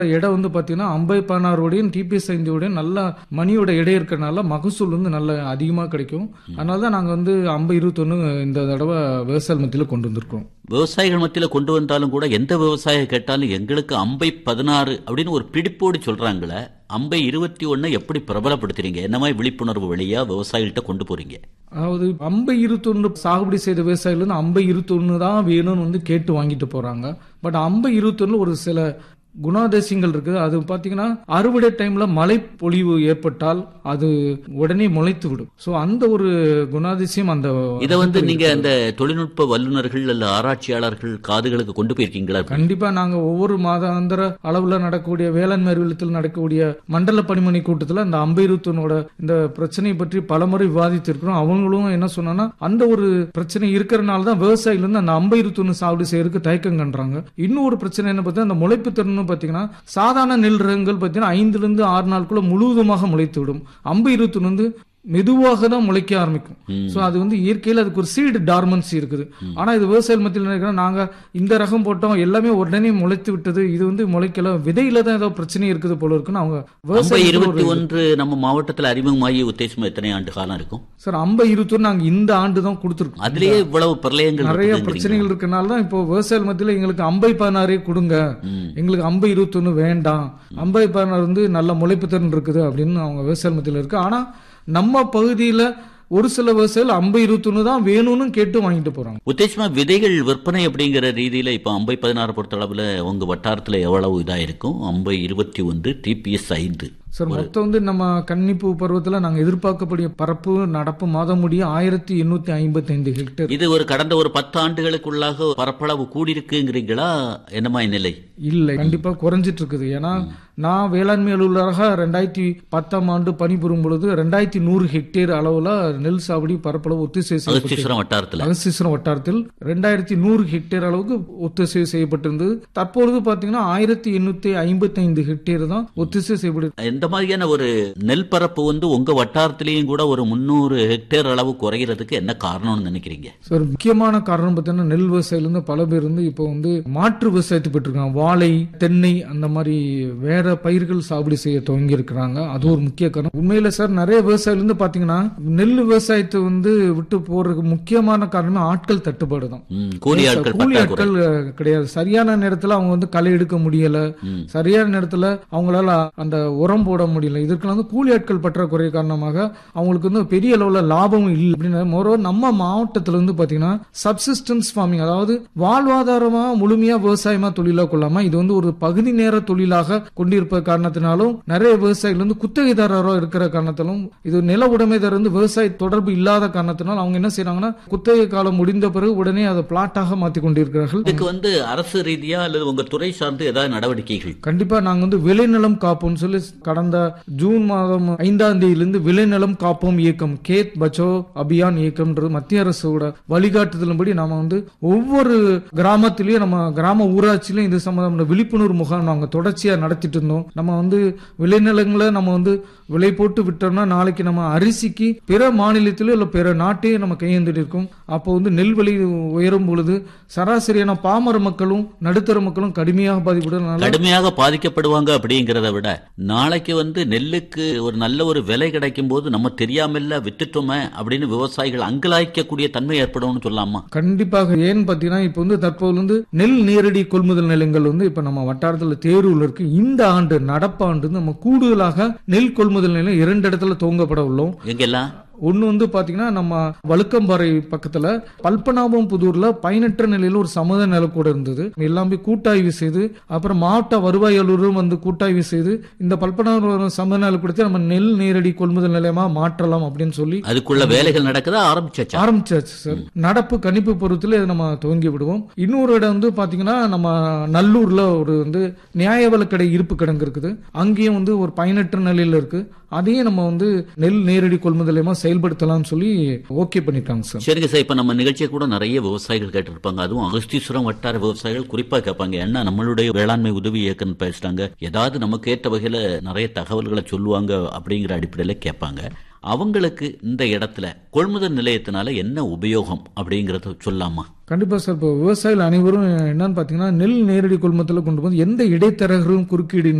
இடம் வந்து பாத்தீங்கன்னா அம்பை பதினாறுடையும் டிபிஎஸ் ஐந்துடையும் நல்ல மணியோட எடை இருக்கறனால மகசூல் வந்து நல்ல அதிகமா கிடைக்கும் அதனால தான் நாங்க வந்து அம்பை இருபத்தொன்னு இந்த தடவை விவசாய மத்தியில கொண்டு வந்திருக்கோம் விவசாயிகள் மத்தியில கொண்டு வந்தாலும் கூட எந்த விவசாயி கேட்டாலும் எங்களுக்கு அம்பை பதினாறு அப்படின்னு ஒரு பிடிப்போடு சொல்றாங்களே அம்பை இருபத்தி ஒன்னு எப்படி பிரபலப்படுத்துறீங்க என்ன மாதிரி விழிப்புணர்வு வழியா விவசாயிகள்கிட்ட கொண்டு போறீங்க அதாவது அம்பை இருபத்தொன்னு சாகுபடி செய்த விவசாயிகள் வந்து அம்பை இருபத்தொன்னு தான் வேணும்னு வந்து கேட்டு வாங்கிட்டு போறாங்க பட் அம்பை இருபத்தொன்னு ஒரு சில குணாதிசயங்கள் இருக்குது அது பாத்தீங்கன்னா அறுவடை டைம்ல மழை பொழிவு ஏற்பட்டால் அது உடனே முளைத்து விடும் சோ அந்த ஒரு குணாதிசயம் அந்த இதை வந்து நீங்க அந்த தொழில்நுட்ப வல்லுநர்கள் அல்ல ஆராய்ச்சியாளர்கள் காதுகளுக்கு கொண்டு போயிருக்கீங்களா கண்டிப்பா நாங்க ஒவ்வொரு மாதாந்திர அளவுல நடக்கக்கூடிய வேளாண்மை அறிவியலத்தில் நடக்கக்கூடிய மண்டல பணிமணி கூட்டத்துல அந்த அம்பைருத்தனோட இந்த பிரச்சனையை பற்றி பலமுறை விவாதித்திருக்கிறோம் அவங்களும் என்ன சொன்னா அந்த ஒரு பிரச்சனை இருக்கிறனால தான் விவசாயிகள் வந்து அந்த அம்பைருத்தொன்னு சாகுபடி செய்யறதுக்கு தயக்கம் கண்டுறாங்க இன்னொரு பிரச்சனை என்ன பார்த்தா அந்த முளைப்பு திறன் பாத்தீங்கன்னா சாதாரண நெல் ரகங்கள் பாத்தீங்கன்னா ஐந்துல இருந்து ஆறு நாளுக்குள்ள முழுவதுமாக முளைத்து விடும் அம்பு இருபத்தொன்னு வந்து மெதுவாக தான் முளைக்க ஆரம்பிக்கும் சோ அது வந்து இயற்கையில அதுக்கு ஒரு சீடு டார்மன்சி இருக்குது ஆனா இது விவசாய மத்தியில் நினைக்கிறோம் நாங்க இந்த ரகம் போட்டோம் எல்லாமே உடனே முளைத்து விட்டது இது வந்து முளைக்கல விதையில தான் ஏதோ பிரச்சனை இருக்குது போல இருக்குன்னு அவங்க அம்பை விவசாய இருபத்தி ஒன்று நம்ம மாவட்டத்தில் அறிமுகமாகி உத்தேசமா எத்தனை ஆண்டு காலம் இருக்கும் சார் அம்பை இருபத்தொன்னு நாங்க இந்த ஆண்டு தான் கொடுத்துருக்கோம் அதுலயே இவ்வளவு பிரளயங்கள் நிறைய இருக்குதுங்கிறீங்க. பிரச்சனைகள் இருக்கனால தான் இப்போ விவசாய மத்தியில எங்களுக்கு அம்பை பதினாறே கொடுங்க எங்களுக்கு அம்பை இருபத்தொன்னு வேண்டாம் அம்பை பதினாறு வந்து நல்ல முளைப்பு திறன் இருக்குது அப்படின்னு அவங்க விவசாய மத்தியில இருக்கு ஆனா நம்ம பகுதியில ஒரு சில விவசாயிகள் அம்பை இருபத்தொன்னு தான் வேணும்னு கேட்டு வாங்கிட்டு போறாங்க உத்தேசமா விதைகள் விற்பனை அப்படிங்கிற ரீதியில இப்ப அம்பை பதினாறு பொறுத்த அளவுல உங்க வட்டாரத்துல எவ்வளவு இதா இருக்கும் அம்பை இருபத்தி ஒன்று டிபிஎஸ் ஐந்து சார் மொத்தம் வந்து நம்ம கன்னிப்பு பருவத்துல நாங்க எதிர்பார்க்கக்கூடிய பரப்பு நடப்பு மாதம் முடிய ஆயிரத்தி எண்ணூத்தி ஐம்பத்தி ஐந்து ஹெக்டேர் இது ஒரு கடந்த ஒரு பத்து ஆண்டுகளுக்குள்ளாக பரப்பளவு கூடியிருக்குங்கிறீங்களா என்னமா நிலை இல்லை கண்டிப்பா குறைஞ்சிட்டு இருக்குது ஏன்னா நான் வேளாண்மை அலுவலராக ரெண்டாயிரத்தி பத்தாம் ஆண்டு பணிபுரியும் பொழுது ரெண்டாயிரத்தி நூறு ஹெக்டேர் அளவுல நெல் சாகுபடி பரப்பளவு ஒத்திசைவு செய்யப்பட்டு அகஸ்தீஸ்வரம் வட்டாரத்துல அகஸ்தீஸ்வரம் வட்டாரத்தில் ரெண்டாயிரத்தி நூறு ஹெக்டேர் அளவுக்கு ஒத்திசைவு செய்யப்பட்டிருந்தது தற்பொழுது பாத்தீங்கன்னா ஆயிரத்தி எண்ணூத்தி ஐம்பத்தி ஐந்து ஹெக்டேர் தான் ஒத்திசைவு செய்யப்பட்டு இந்த மாதிரியான ஒரு நெல் பரப்பு வந்து உங்க வட்டாரத்திலையும் கூட ஒரு முன்னூறு ஹெக்டேர் அளவு குறைகிறதுக்கு என்ன காரணம்னு நினைக்கிறீங்க சார் முக்கியமான காரணம் பார்த்தீங்கன்னா நெல் விவசாயில இருந்து பல பேர் வந்து இப்போ வந்து மாற்று விவசாயத்துக்கு போயிட்டு வாழை தென்னை அந்த மாதிரி வேற பயிர்கள் சாகுபடி செய்ய துவங்கி இருக்கிறாங்க அது ஒரு முக்கிய காரணம் உண்மையில சார் நிறைய விவசாயில இருந்து பாத்தீங்கன்னா நெல் விவசாயத்தை வந்து விட்டு போறதுக்கு முக்கியமான காரணமே ஆட்கள் தட்டுப்பாடு தான் ம், கூலி ஆட்கள் கூலி பற்றாக்குறை ஆட்கள் அஹ், கிடையாது சரியான நேரத்துல அவங்க வந்து களை எடுக்க முடியல சரியான நேரத்துல அவங்களால அந்த உரம் போட முடியல இதற்கெல்லாம் வந்து கூலி ஆட்கள் பற்றாக்குறை காரணமாக அவங்களுக்கு வந்து பெரிய அளவுல லாபமும் இல்லை அப்படின்னு மொரோ நம்ம மாவட்டத்துல வந்து பாத்தீங்கன்னா சப்சிஸ்டன்ஸ் ஃபார்மிங் அதாவது வாழ்வாதாரமா முழுமையா விவசாயமா தொழிலா கொள்ளாம இது வந்து ஒரு பகுதி நேர தொழிலாக கொண்டிருப்ப காரணத்தினாலும் நிறைய விவசாயிகள் வந்து குத்தகைதாரரோ இருக்கிற காரணத்திலும் இது நில உடைமைதாரர் வந்து விவசாய தொடர்பு இல்லாத காரணத்தினால் அவங்க என்ன செய்யறாங்கன்னா குத்தகை காலம் முடிந்த பிறகு உடனே அதை பிளாட்டாக மாத்தி கொண்டிருக்கிறார்கள் இதுக்கு வந்து அரசு ரீதியா அல்லது உங்க துறை சார்ந்து ஏதாவது நடவடிக்கைகள் கண்டிப்பா நாங்க வந்து விளைநிலம் காப்போம்னு சொல்லி கடந்த ஜூன் மாதம் ஐந்தாம் தேதியிலிருந்து விளைநிலம் காப்போம் இயக்கம் கேத் பச்சோ அபியான் இயக்கம்ன்றது மத்திய அரசோட வழிகாட்டுதலின்படி நாம வந்து ஒவ்வொரு கிராமத்திலயும் நம்ம கிராம ஊராட்சியிலும் இது சம்பந்தமான விழிப்புணர்வு முகாம் நாங்க தொடர்ச்சியா நடத்திட்டு இருந்தோம் நம்ம வந்து விளைநிலங்களை நம்ம வந்து விலை போட்டு விட்டோம்னா நாளைக்கு நம்ம அரிசிக்கு பிற மாநிலத்திலோ இல்ல பிற நாட்டையே நம்ம கையேந்திட்டு இருக்கோம் அப்போ வந்து நெல் விலை உயரும் பொழுது சராசரியான பாமர மக்களும் நடுத்தர மக்களும் கடுமையாக பாதிப்படுறதுனால கடுமையாக பாதிக்கப்படுவாங்க அப்படிங்கிறத விட நாளைக்கு வந்து நெல்லுக்கு ஒரு நல்ல ஒரு விலை கிடைக்கும் போது நம்ம தெரியாமல்ல வித்துட்டோமே அப்படின்னு விவசாயிகள் அங்கலாய்க்கக்கூடிய தன்மை ஏற்படும்னு சொல்லாமா கண்டிப்பாக ஏன்னு பாத்தீங்கன்னா இப்ப வந்து தற்போது வந்து நெல் நேரடி கொள்முதல் நிலையங்கள் வந்து இப்ப நம்ம வட்டாரத்துல தேர்வுல இருக்கு இந்த ஆண்டு நடப்பாண்டு வந்து நம்ம கூடுதலாக நெல் கொள்முதல் நிலையம் இரண்டு இடத்துல துவங்கப்பட உள்ளோம் எங்கெல்லாம் ஒன்னு வந்து பாத்தீங்கன்னா நம்ம வழுக்கம்பாறை பக்கத்துல பல்பநாபம் புதூர்ல பயனற்ற நிலையில ஒரு சமுதாய நிலக்கூட இருந்தது எல்லாமே கூட்டாய்வு செய்து அப்புறம் மாவட்ட வருவாய் அலுவலரும் வந்து கூட்டாய்வு செய்து இந்த பல்பநாபம் சமுதாய நிலக்கூடத்தை நம்ம நெல் நேரடி கொள்முதல் நிலையமா மாற்றலாம் அப்படின்னு சொல்லி அதுக்குள்ள வேலைகள் நடக்குதா ஆரம்பிச்சாச்சா ஆரம்பிச்சாச்சு சார் நடப்பு கணிப்பு பொறுத்துல இதை நம்ம துவங்கி விடுவோம் இன்னொரு இடம் வந்து பாத்தீங்கன்னா நம்ம நல்லூர்ல ஒரு வந்து நியாய விலைக்கடை இருப்பு கிடங்கு இருக்குது அங்கேயும் வந்து ஒரு பயனற்ற நிலையில இருக்கு அதையும் நம்ம வந்து நெல் நேரடி கொள்முதலமா செயல்படுத்தலாம்னு சொல்லி ஓகே பண்ணிட்டாங்க சார் சரிங்க சார் இப்ப நம்ம நிகழ்ச்சியை கூட நிறைய விவசாயிகள் கேட்டிருப்பாங்க அதுவும் அகஸ்தீஸ்வரம் வட்டார விவசாயிகள் குறிப்பா கேட்பாங்க என்ன நம்மளுடைய வேளாண்மை உதவி இயக்கம் பேசுறாங்க ஏதாவது நமக்கு ஏற்ற வகையில நிறைய தகவல்களை சொல்லுவாங்க அப்படிங்கிற அடிப்படையில கேட்பாங்க அவங்களுக்கு இந்த இடத்துல கொள்முதல் நிலையத்தினால என்ன உபயோகம் அப்படிங்கறத சொல்லாமா கண்டிப்பா சார் இப்போ விவசாயிகள் அனைவரும் என்னன்னு பாத்தீங்கன்னா நெல் நேரடி கொள்முதல கொண்டு போது எந்த இடைத்தரகரும் குறுக்கீடு